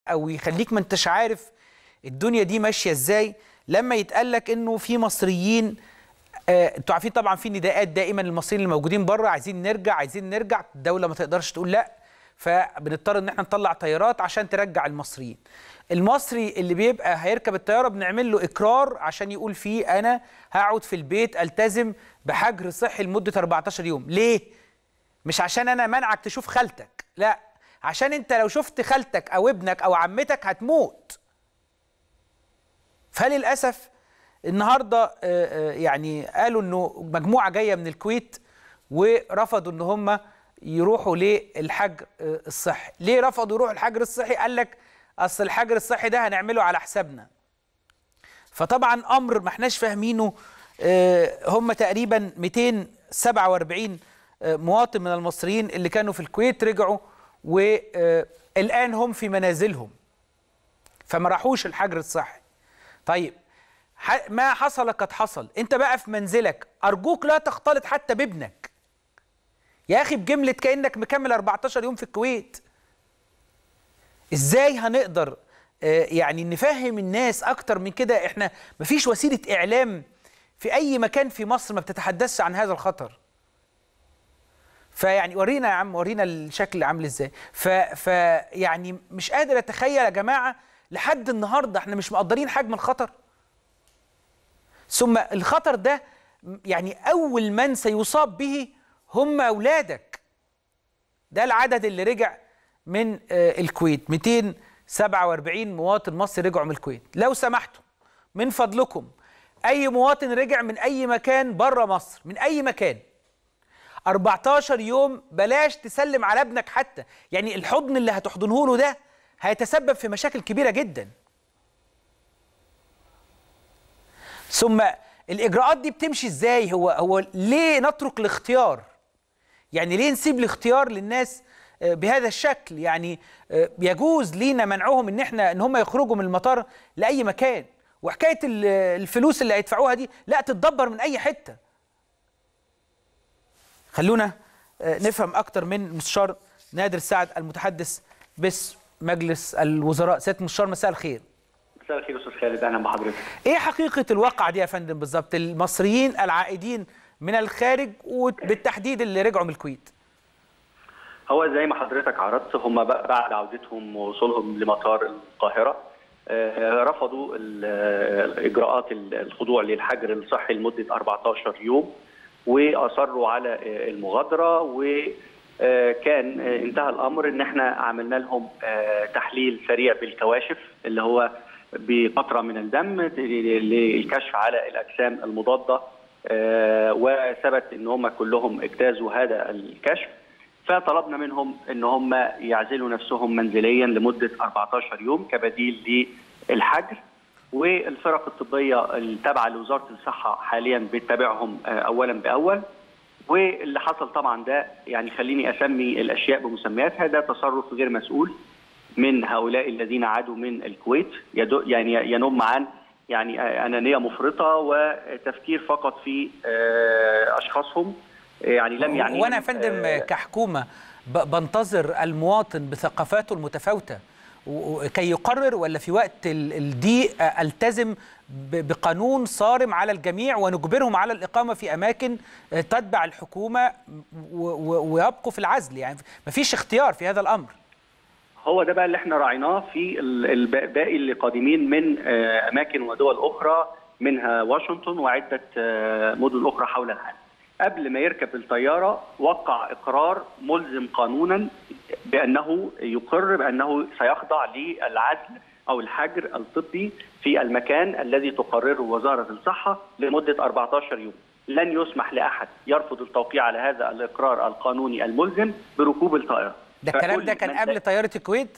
او يخليك ما انتش عارف الدنيا دي ماشيه ازاي لما يتقال لك انه في مصريين آه، انتوا عارفين طبعا في نداءات دائما للمصريين الموجودين بره عايزين نرجع عايزين نرجع الدوله ما تقدرش تقول لا فبنضطر ان احنا نطلع طيارات عشان ترجع المصريين المصري اللي بيبقى هيركب الطياره بنعمل له اقرار عشان يقول فيه انا هقعد في البيت التزم بحجر صحي لمده 14 يوم ليه مش عشان انا منعك تشوف خالتك لا عشان انت لو شفت خالتك او ابنك او عمتك هتموت فللاسف النهارده آه، آه، يعني قالوا انه مجموعه جايه من الكويت ورفضوا ان هم يروحوا للحجر آه، الصحي ليه رفضوا يروحوا الحجر الصحي قال لك اصل الحجر الصحي ده هنعمله على حسابنا فطبعا امر ما احناش فاهمينه آه، هم تقريبا 247 آه، مواطن من المصريين اللي كانوا في الكويت رجعوا والان هم في منازلهم فما راحوش الحجر الصحي طيب ح- ما حصل قد حصل انت بقى في منزلك ارجوك لا تختلط حتى بابنك يا اخي بجمله كانك مكمل 14 يوم في الكويت ازاي هنقدر آه، يعني نفهم الناس اكتر من كده احنا مفيش وسيله اعلام في اي مكان في مصر ما بتتحدثش عن هذا الخطر فيعني ورينا يا عم ورينا الشكل عامل ازاي ف, ف يعني مش قادر اتخيل يا جماعه لحد النهارده احنا مش مقدرين حجم الخطر ثم الخطر ده يعني اول من سيصاب به هم اولادك ده العدد اللي رجع من آه، الكويت 247 مواطن مصري رجعوا من الكويت لو سمحتم من فضلكم اي مواطن رجع من اي مكان بره مصر من اي مكان 14 يوم بلاش تسلم على ابنك حتى يعني الحضن اللي هتحضنه له ده هيتسبب في مشاكل كبيره جدا ثم الاجراءات دي بتمشي ازاي هو هو ليه نترك الاختيار يعني ليه نسيب الاختيار للناس آه، بهذا الشكل يعني آه، يجوز لينا منعهم ان احنا ان هم يخرجوا من المطار لاي مكان وحكايه ال- الفلوس اللي هيدفعوها دي لا تتدبر من اي حته خلونا آه، نفهم اكتر من المستشار نادر سعد المتحدث باسم مجلس الوزراء سياده المستشار مساء الخير مساء الخير استاذ خالد اهلا بحضرتك ايه حقيقه الواقعه دي يا فندم بالظبط المصريين العائدين من الخارج وبالتحديد اللي رجعوا من الكويت هو زي ما حضرتك عرضت هم بقى بعد عودتهم ووصولهم لمطار القاهره آه، رفضوا ال- آه، الاجراءات ال- الخضوع للحجر الصحي لمده 14 يوم واصروا على آه، المغادره وكان انتهى الامر ان احنا عملنا لهم آه، تحليل سريع بالكواشف اللي هو بقطره من الدم للكشف على الاجسام المضاده آه، وثبت ان هم كلهم اجتازوا هذا الكشف فطلبنا منهم ان هم يعزلوا نفسهم منزليا لمده 14 يوم كبديل للحجر والفرق الطبيه التابعه لوزاره الصحه حاليا بتتابعهم آه، اولا باول واللي حصل طبعا ده يعني خليني اسمي الاشياء بمسمياتها ده تصرف غير مسؤول من هؤلاء الذين عادوا من الكويت يدو يعني ينم عن يعني آه، انانيه مفرطه وتفكير فقط في آه، اشخاصهم يعني لم يعني وانا يا فندم كحكومه ب- بنتظر المواطن بثقافاته المتفاوته و- و- كي يقرر ولا في وقت ال- الضيق آه، التزم ب- بقانون صارم على الجميع ونجبرهم على الاقامه في اماكن آه، تتبع الحكومه و- و- ويبقوا في العزل يعني مفيش اختيار في هذا الامر هو ده بقى اللي احنا راعيناه في ال- الب- الباقي اللي قادمين من آه، اماكن ودول اخرى منها واشنطن وعده آه، مدن اخرى حول العالم. قبل ما يركب الطياره وقع اقرار ملزم قانونا بانه يقر بانه سيخضع للعزل او الحجر الطبي في المكان الذي تقرره وزاره الصحه لمده 14 يوم. لن يسمح لاحد يرفض التوقيع على هذا الاقرار القانوني الملزم بركوب الطائره. ده الكلام فكل ده كان من قبل طياره الكويت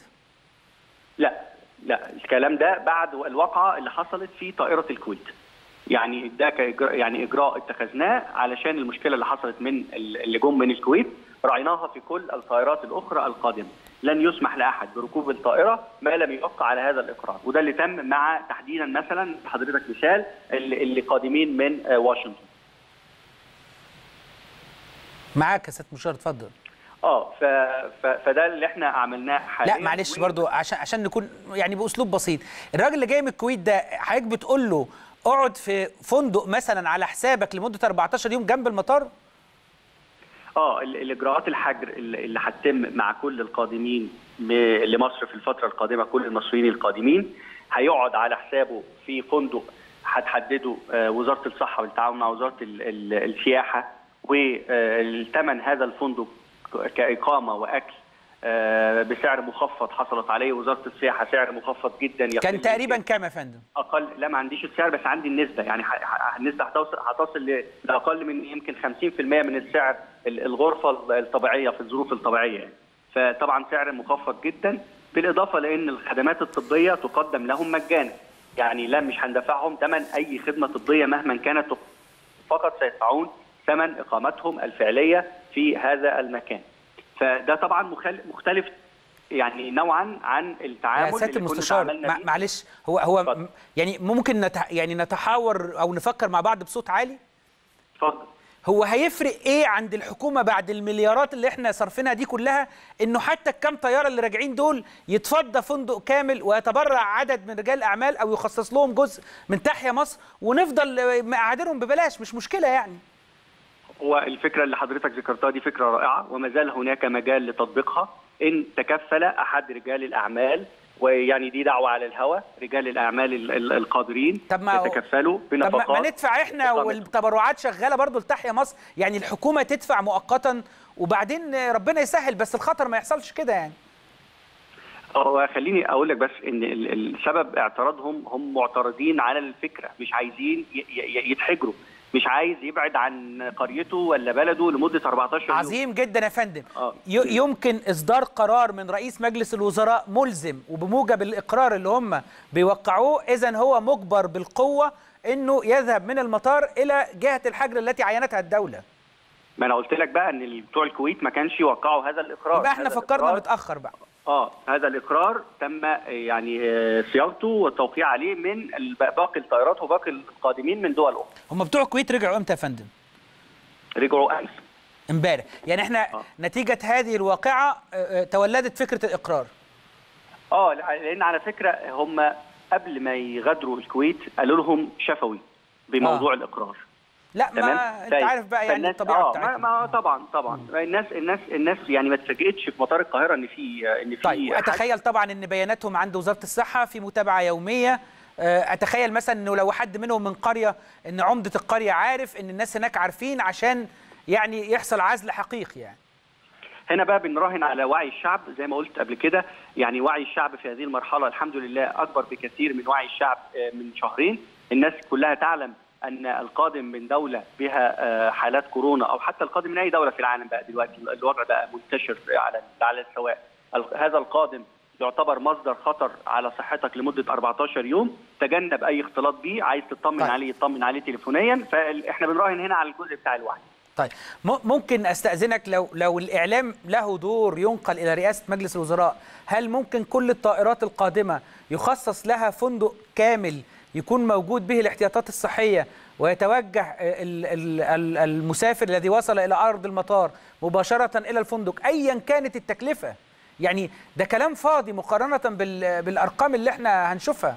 لا لا الكلام ده بعد الواقعه اللي حصلت في طائره الكويت يعني ده كإجراء يعني اجراء اتخذناه علشان المشكله اللي حصلت من ال- اللي جم من الكويت راعيناها في كل الطائرات الاخرى القادمه لن يسمح لاحد بركوب الطائره ما لم يوقع على هذا الاقرار وده اللي تم مع تحديدا مثلا حضرتك مثال اللي, اللي قادمين من آه، واشنطن معاك يا سياده المستشار اتفضل اه ف... ف... فده اللي احنا عملناه حاليا لا معلش و- برضو عشان عشان نكون يعني باسلوب بسيط الراجل اللي جاي من الكويت ده حضرتك بتقول له اقعد في فندق مثلا على حسابك لمده 14 يوم جنب المطار اه ال- الاجراءات الحجر اللي اللي هتتم مع كل القادمين م- لمصر في الفتره القادمه كل المصريين القادمين هيقعد على حسابه في فندق هتحدده آه، وزاره الصحه بالتعاون مع وزاره ال- ال- السياحه والثمن هذا الفندق ك- كاقامه واكل آه، بسعر مخفض حصلت عليه وزاره السياحه سعر مخفض جدا يقل كان تقريبا يمكن كام يا فندم اقل لا ما عنديش السعر بس عندي النسبه يعني ح- ح- النسبه هتصل هتصل ل- لاقل من يمكن 50% من السعر ال- الغرفه الطبيعيه في الظروف الطبيعيه يعني. فطبعا سعر مخفض جدا بالاضافه لان الخدمات الطبيه تقدم لهم مجانا يعني لا مش هندفعهم ثمن اي خدمه طبيه مهما كانت فقط سيدفعون ثمن اقامتهم الفعليه في هذا المكان فده طبعا مخل- مختلف يعني نوعا عن التعامل يا سياده اللي كنا المستشار تعاملنا مع- بيه. معلش هو هو اتفضل. م- يعني ممكن نتح يعني نتحاور او نفكر مع بعض بصوت عالي اتفضل هو هيفرق ايه عند الحكومه بعد المليارات اللي احنا صرفينها دي كلها انه حتى الكام طياره اللي راجعين دول يتفضى فندق كامل ويتبرع عدد من رجال الاعمال او يخصص لهم جزء من تحيا مصر ونفضل آه، مقعدينهم ببلاش مش مشكله يعني هو الفكره اللي حضرتك ذكرتها دي فكره رائعه وما زال هناك مجال لتطبيقها ان تكفل احد رجال الاعمال ويعني دي دعوه على الهواء رجال الاعمال ال- ال- القادرين طب ما- يتكفلوا طب ما- بنفقات ما ندفع احنا إقامة. والتبرعات شغاله برضو لتحيا مصر يعني الحكومه تدفع مؤقتا وبعدين آه، ربنا يسهل بس الخطر ما يحصلش كده يعني هو خليني اقول لك بس ان ال- السبب اعتراضهم هم معترضين على الفكره مش عايزين ي- ي- يتحجروا مش عايز يبعد عن قريته ولا بلده لمده 14 يوم عظيم جدا يا فندم آه. ي- يمكن اصدار قرار من رئيس مجلس الوزراء ملزم وبموجب الاقرار اللي هم بيوقعوه اذا هو مجبر بالقوه انه يذهب من المطار الى جهه الحجر التي عينتها الدوله ما انا قلت لك بقى ان ال- بتوع الكويت ما كانش يوقعوا هذا الاقرار يبقى احنا هذا فكرنا الإقرار- متاخر بقى اه هذا الاقرار تم آه، يعني آه، صياغته والتوقيع عليه من ال- باقي الطائرات وباقي القادمين من دول اخرى هم بتوع الكويت رجعوا امتى يا فندم رجعوا امس امبارح يعني احنا آه. نتيجه هذه الواقعه آه، آه، تولدت فكره الاقرار اه لان على فكره هم قبل ما يغادروا الكويت قالوا لهم شفوي بموضوع آه. الاقرار لا تمام ما انت طيب. عارف بقى يعني فالناس- الطبيعه اه ما, بتاعتهم ما طبعا طبعا الناس الناس الناس يعني ما اتفاجئتش في مطار القاهره ان في ان في طيب حد- اتخيل طبعا ان بياناتهم عند وزاره الصحه في متابعه يوميه آه، اتخيل مثلا انه لو حد منهم من قريه ان عمده القريه عارف ان الناس هناك عارفين عشان يعني يحصل عزل حقيقي يعني هنا بقى بنراهن على وعي الشعب زي ما قلت قبل كده يعني وعي الشعب في هذه المرحله الحمد لله اكبر بكثير من وعي الشعب آه، من شهرين الناس كلها تعلم ان القادم من دوله بها آه، حالات كورونا او حتى القادم من اي دوله في العالم بقى دلوقتي الوضع بقى منتشر على على السواء ال- هذا القادم يعتبر مصدر خطر على صحتك لمده 14 يوم تجنب اي اختلاط بيه عايز تطمن طيب. عليه يطمن عليه تليفونيا فاحنا بنراهن هنا على الجزء بتاع الوعي طيب م- ممكن استاذنك لو لو الاعلام له دور ينقل الى رئاسه مجلس الوزراء هل ممكن كل الطائرات القادمه يخصص لها فندق كامل يكون موجود به الاحتياطات الصحيه ويتوجه ال- ال- ال- المسافر الذي وصل الى ارض المطار مباشره الى الفندق ايا كانت التكلفه يعني ده كلام فاضي مقارنه بال- بالارقام اللي احنا هنشوفها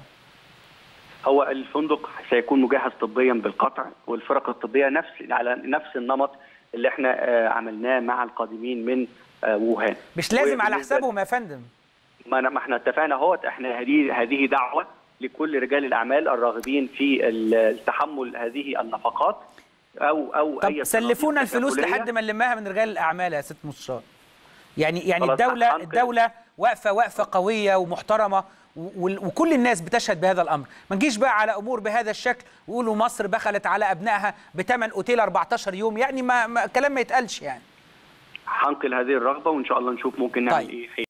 هو الفندق سيكون مجهز طبيا بالقطع والفرق الطبيه نفس على نفس النمط اللي احنا آه، عملناه مع القادمين من آه، ووهان مش لازم على وبالنسبة- حسابهم يا فندم ما أنا- ما احنا اتفقنا اهوت احنا هذه هذه دعوه لكل رجال الاعمال الراغبين في ال- تحمل هذه النفقات او او طب اي سلفونا الفلوس تكافلية. لحد ما نلمها من رجال الاعمال يا ست مستشار يعني يعني خلاص، الدوله هنقل. الدوله واقفه وقفه قويه ومحترمه و- وال- وكل الناس بتشهد بهذا الامر ما نجيش بقى على امور بهذا الشكل ويقولوا مصر بخلت على ابنائها بثمن اوتيل 14 يوم يعني ما, ما كلام ما يتقالش يعني هنقل هذه الرغبه وان شاء الله نشوف ممكن نعمل طيب. ايه